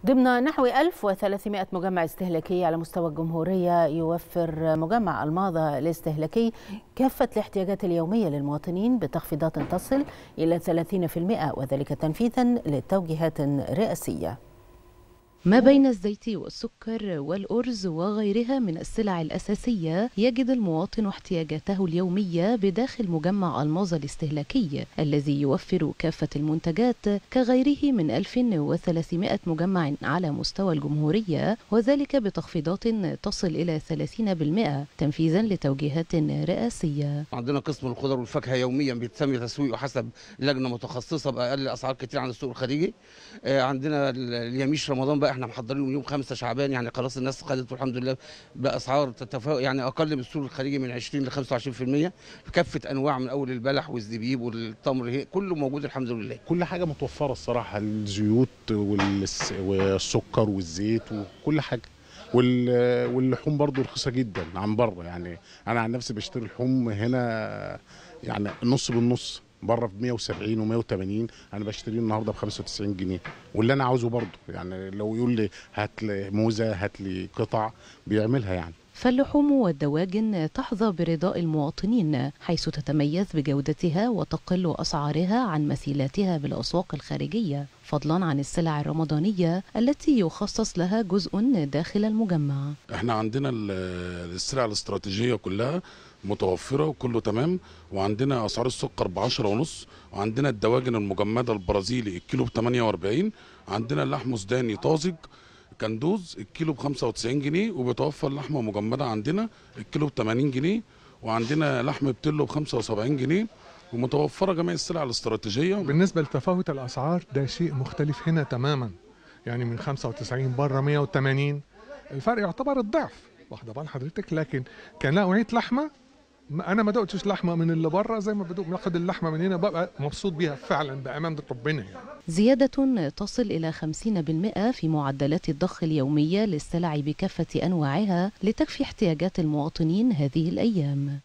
ضمن نحو 1300 مجمع استهلاكي على مستوى الجمهورية يوفر مجمع الماظة الاستهلاكي كافة الاحتياجات اليومية للمواطنين بتخفيضات تصل إلى 30% وذلك تنفيذا لتوجيهات رئاسية ما بين الزيت والسكر والأرز وغيرها من السلع الأساسية يجد المواطن احتياجاته اليومية بداخل مجمع الماظة الاستهلاكي الذي يوفر كافة المنتجات كغيره من 1300 مجمع على مستوى الجمهورية وذلك بتخفيضات تصل إلى 30% تنفيذا لتوجيهات رئاسية عندنا قسم الخضر والفاكهة يوميا بيتم تسويقه حسب لجنة متخصصة بأقل أسعار كتير عن السوق الخارجي عندنا اليميش رمضان بقى احنا محضرين يوم 5 شعبان يعني خلاص الناس خدت الحمد لله باسعار تتفاوت يعني اقل من السوق الخارجي من 20 ل 25% في كافه انواع من اول البلح والزبيب والتمر كله موجود الحمد لله كل حاجه متوفره الصراحه الزيوت والسكر والزيت وكل حاجه واللحوم برضو رخيصه جدا عن بره يعني انا عن نفسي بشتري لحوم هنا يعني نص بالنص بره ب 170 و180 انا بشتريه النهارده ب 95 جنيه واللي انا عاوزه برضه يعني لو يقول لي هات لي موزه هات لي قطع بيعملها يعني فاللحوم والدواجن تحظى برضاء المواطنين حيث تتميز بجودتها وتقل أسعارها عن مثيلاتها بالأسواق الخارجية فضلا عن السلع الرمضانية التي يخصص لها جزء داخل المجمع احنا عندنا السلع الاستراتيجية كلها متوفرة وكله تمام وعندنا أسعار السكر ب 10 ونص وعندنا الدواجن المجمدة البرازيلي الكيلو ب 48 عندنا اللحم سوداني طازج كندوز الكيلو ب 95 جنيه وبيتوفر لحمه مجمده عندنا الكيلو ب 80 جنيه وعندنا لحم بتلو ب 75 جنيه ومتوفره جميع السلع الاستراتيجيه بالنسبه لتفاوت الاسعار ده شيء مختلف هنا تماما يعني من 95 بره 180 الفرق يعتبر الضعف واخده بال حضرتك لكن كان نوعيه لحمه انا ما دقتش لحمه من اللي بره زي ما بدوق باخد اللحمه من هنا ببقى مبسوط بيها فعلا بامانه ربنا يعني. زياده تصل الى 50% في معدلات الضخ اليوميه للسلع بكافه انواعها لتكفي احتياجات المواطنين هذه الايام